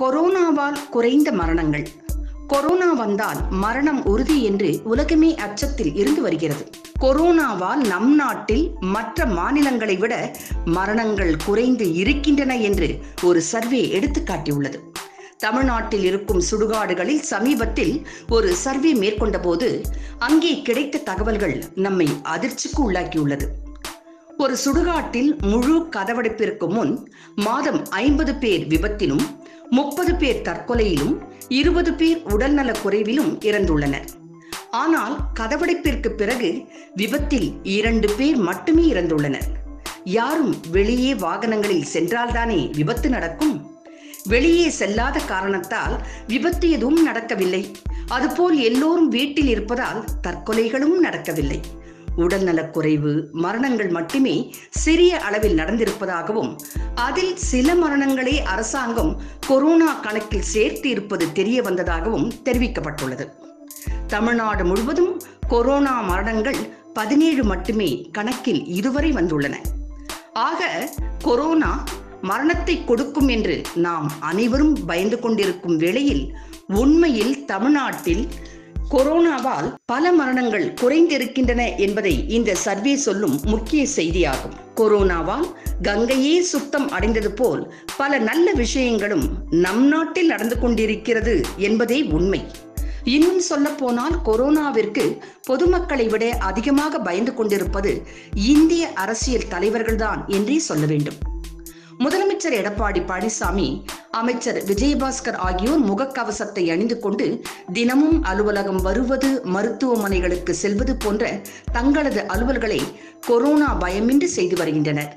கொரோனாவால் குறைந்த மரணங்கள் கொரோனா வந்தால் மரணம் உறுதி என்று உலகமே அச்சத்தில் இருந்து வருகிறது கொரோனாவால் நம் நாட்டில் மற்ற மாநிலங்களை விட மரணங்கள் குறைந்து இருக்கின்றன என்று ஒரு சர்வே எடுத்துக்காட்டியுள்ளது தமிழ்நாட்டில் இருக்கும் சுடுகாடுகளில் சமீபத்தில் ஒரு சர்வே மேற்கொண்ட போது அங்கே கிடைத்த தகவல்கள் நம்மை அதிர்ச்சிக்கு உள்ளாக்கியுள்ளது ஒரு சுடுகாட்டில் முழு கதவடைப்பிற்கு முன் மாதம் ஐம்பது பேர் விபத்திலும் முப்பது பேர் தற்கொலையிலும் இருபது பேர் உடல்நலக் குறைவிலும் இறந்துள்ளனர் ஆனால் கதவடைப்பிற்கு பிறகு விபத்தில் இரண்டு பேர் மட்டுமே இறந்துள்ளனர் யாரும் வெளியே வாகனங்களில் சென்றால்தானே விபத்து நடக்கும் வெளியே செல்லாத காரணத்தால் விபத்து எதுவும் நடக்கவில்லை அதுபோல் எல்லோரும் வீட்டில் இருப்பதால் தற்கொலைகளும் நடக்கவில்லை உடல்நலக் குறைவு மரணங்கள் மட்டுமே சிறிய அளவில் நடந்திருப்பதாகவும் அதில் சில மரணங்களே அரசாங்கம் கொரோனா கணக்கில் சேர்த்து இருப்பது தெரிய வந்ததாகவும் தெரிவிக்கப்பட்டுள்ளது தமிழ்நாடு முழுவதும் கொரோனா மரணங்கள் பதினேழு மட்டுமே கணக்கில் இதுவரை வந்துள்ளன ஆக கொரோனா மரணத்தை கொடுக்கும் என்று நாம் அனைவரும் பயந்து கொண்டிருக்கும் வேளையில் உண்மையில் தமிழ்நாட்டில் கொரோனாவால் பல மரணங்கள் குறைந்திருக்கின்றன என்பதை இந்த சர்வே சொல்லும் முக்கிய செய்தியாகும் கொரோனாவால் கங்கையே சுத்தம் அடைந்தது போல் பல நல்ல விஷயங்களும் நம் நாட்டில் நடந்து கொண்டிருக்கிறது என்பதே உண்மை இன்னும் சொல்ல போனால் கொரோனாவிற்கு பொதுமக்களை விட அதிகமாக பயந்து கொண்டிருப்பது இந்திய அரசியல் தலைவர்கள்தான் என்றே சொல்ல வேண்டும் முதலமைச்சர் எடப்பாடி பழனிசாமி அமைச்சர் விஜயபாஸ்கர் ஆகியோர் முகக்கவசத்தை அணிந்து கொண்டு தினமும் அலுவலகம் வருவது மருத்துவமனைகளுக்கு செல்வது போன்ற தங்களது அலுவல்களை கொரோனா பயமின்றி செய்து வருகின்றனர்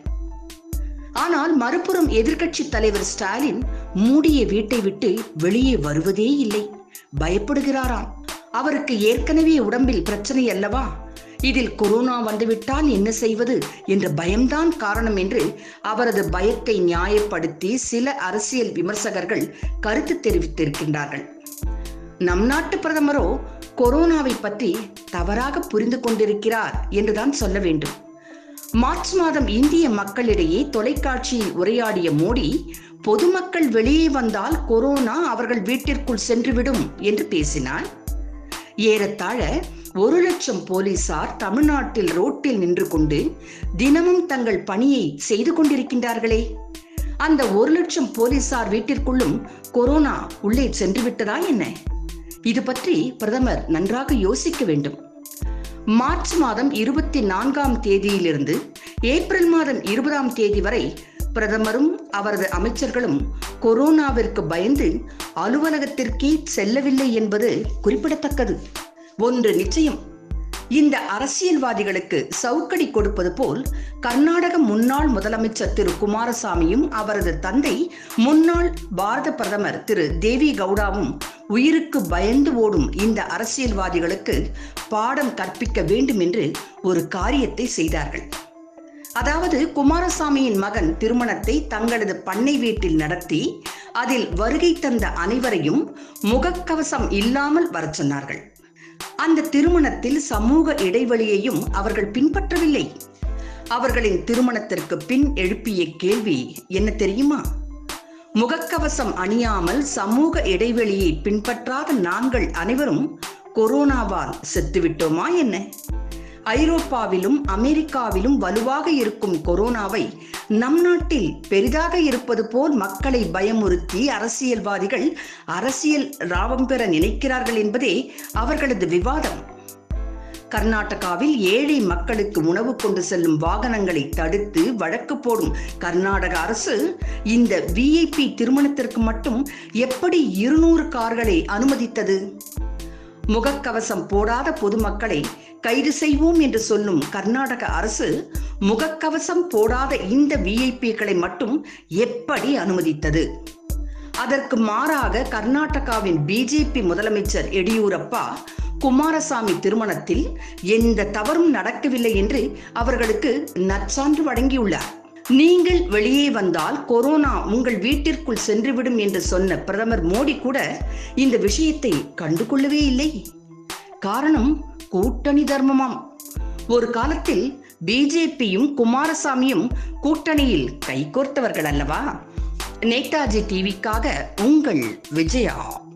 ஆனால் மறுபுறம் எதிர்க்கட்சி தலைவர் ஸ்டாலின் மூடிய வீட்டை விட்டு வெளியே வருவதே இல்லை பயப்படுகிறாராம் அவருக்கு ஏற்கனவே உடம்பில் பிரச்சனை அல்லவா இதில் கொரோனா வந்துவிட்டால் என்ன செய்வது என்ற பயம்தான் காரணம் என்று அவரது பயத்தை நியாயப்படுத்தி சில அரசியல் விமர்சகர்கள் கருத்து தெரிவித்திருக்கின்றார்கள் நம் நாட்டு பிரதமரோ கொரோனாவை பற்றி தவறாக புரிந்து கொண்டிருக்கிறார் என்றுதான் சொல்ல வேண்டும் மார்ச் மாதம் இந்திய மக்களிடையே தொலைக்காட்சியில் உரையாடிய மோடி பொதுமக்கள் வெளியே வந்தால் கொரோனா அவர்கள் வீட்டிற்குள் சென்றுவிடும் என்று பேசினார் ஏறத்தாழ ஒரு லட்சம் போலீசார் தமிழ்நாட்டில் ரோட்டில் நின்று கொண்டு தினமும் தங்கள் பணியை செய்து கொண்டிருக்கின்றார்களே அந்த ஒரு லட்சம் போலீசார் வீட்டிற்குள்ளும் கொரோனா உள்ளே சென்று விட்டதா என்ன இது பற்றி பிரதமர் நன்றாக யோசிக்க வேண்டும் மார்ச் மாதம் இருபத்தி நான்காம் தேதியிலிருந்து ஏப்ரல் மாதம் இருபதாம் தேதி வரை பிரதமரும் அவரது அமைச்சர்களும் கொரோனாவிற்கு பயந்து அலுவலகத்திற்கே செல்லவில்லை என்பது குறிப்பிடத்தக்கது ஒன்று நிச்சயம் இந்த அரசியல்வாதிகளுக்கு சவுக்கடி கொடுப்பது போல் கர்நாடக முன்னாள் முதலமைச்சர் திரு குமாரசாமியும் அவரது தந்தை முன்னாள் பாரத பிரதமர் திரு தேவி கவுடாவும் உயிருக்கு பயந்து ஓடும் இந்த அரசியல்வாதிகளுக்கு பாடம் கற்பிக்க வேண்டும் என்று ஒரு காரியத்தை செய்தார்கள் அதாவது குமாரசாமியின் மகன் திருமணத்தை தங்களது பண்ணை வீட்டில் நடத்தி அதில் வருகை தந்த அனைவரையும் முகக்கவசம் இல்லாமல் வரச் சொன்னார்கள் அந்த திருமணத்தில் சமூக இடைவெளியையும் அவர்கள் பின்பற்றவில்லை அவர்களின் திருமணத்திற்கு பின் எழுப்பிய கேள்வி என்ன தெரியுமா முகக்கவசம் அணியாமல் சமூக இடைவெளியை பின்பற்றாத நாங்கள் அனைவரும் கொரோனாவால் செத்துவிட்டோமா என்ன ஐரோப்பாவிலும் அமெரிக்காவிலும் வலுவாக இருக்கும் கொரோனாவை நம் நாட்டில் பெரிதாக இருப்பது போல் மக்களை பயமுறுத்தி அரசியல்வாதிகள் அரசியல் லாபம் பெற நினைக்கிறார்கள் என்பதே அவர்களது விவாதம் கர்நாடகாவில் ஏழை மக்களுக்கு உணவு கொண்டு செல்லும் வாகனங்களை தடுத்து வழக்கு போடும் கர்நாடக அரசு இந்த விஐபி திருமணத்திற்கு மட்டும் எப்படி இருநூறு கார்களை அனுமதித்தது முகக்கவசம் போடாத பொதுமக்களை கைது செய்வோம் என்று சொல்லும் கர்நாடக அரசு முகக்கவசம் போடாத இந்த விஐபிக்களை மட்டும் எப்படி அனுமதித்தது அதற்கு மாறாக கர்நாடகாவின் பிஜேபி முதலமைச்சர் எடியூரப்பா குமாரசாமி திருமணத்தில் எந்த தவறும் நடக்கவில்லை என்று அவர்களுக்கு நற்சான்று வழங்கியுள்ளார் நீங்கள் வெளியே வந்தால் கொரோனா உங்கள் வீட்டிற்குள் சென்றுவிடும் என்று சொன்ன பிரதமர் மோடி கூட இந்த விஷயத்தை கண்டுகொள்ளவே இல்லை காரணம் கூட்டணி தர்மமாம் ஒரு காலத்தில் பிஜேபியும் குமாரசாமியும் கூட்டணியில் கைகோர்த்தவர்கள் அல்லவா நேதாஜி டிவிக்காக உங்கள் விஜயா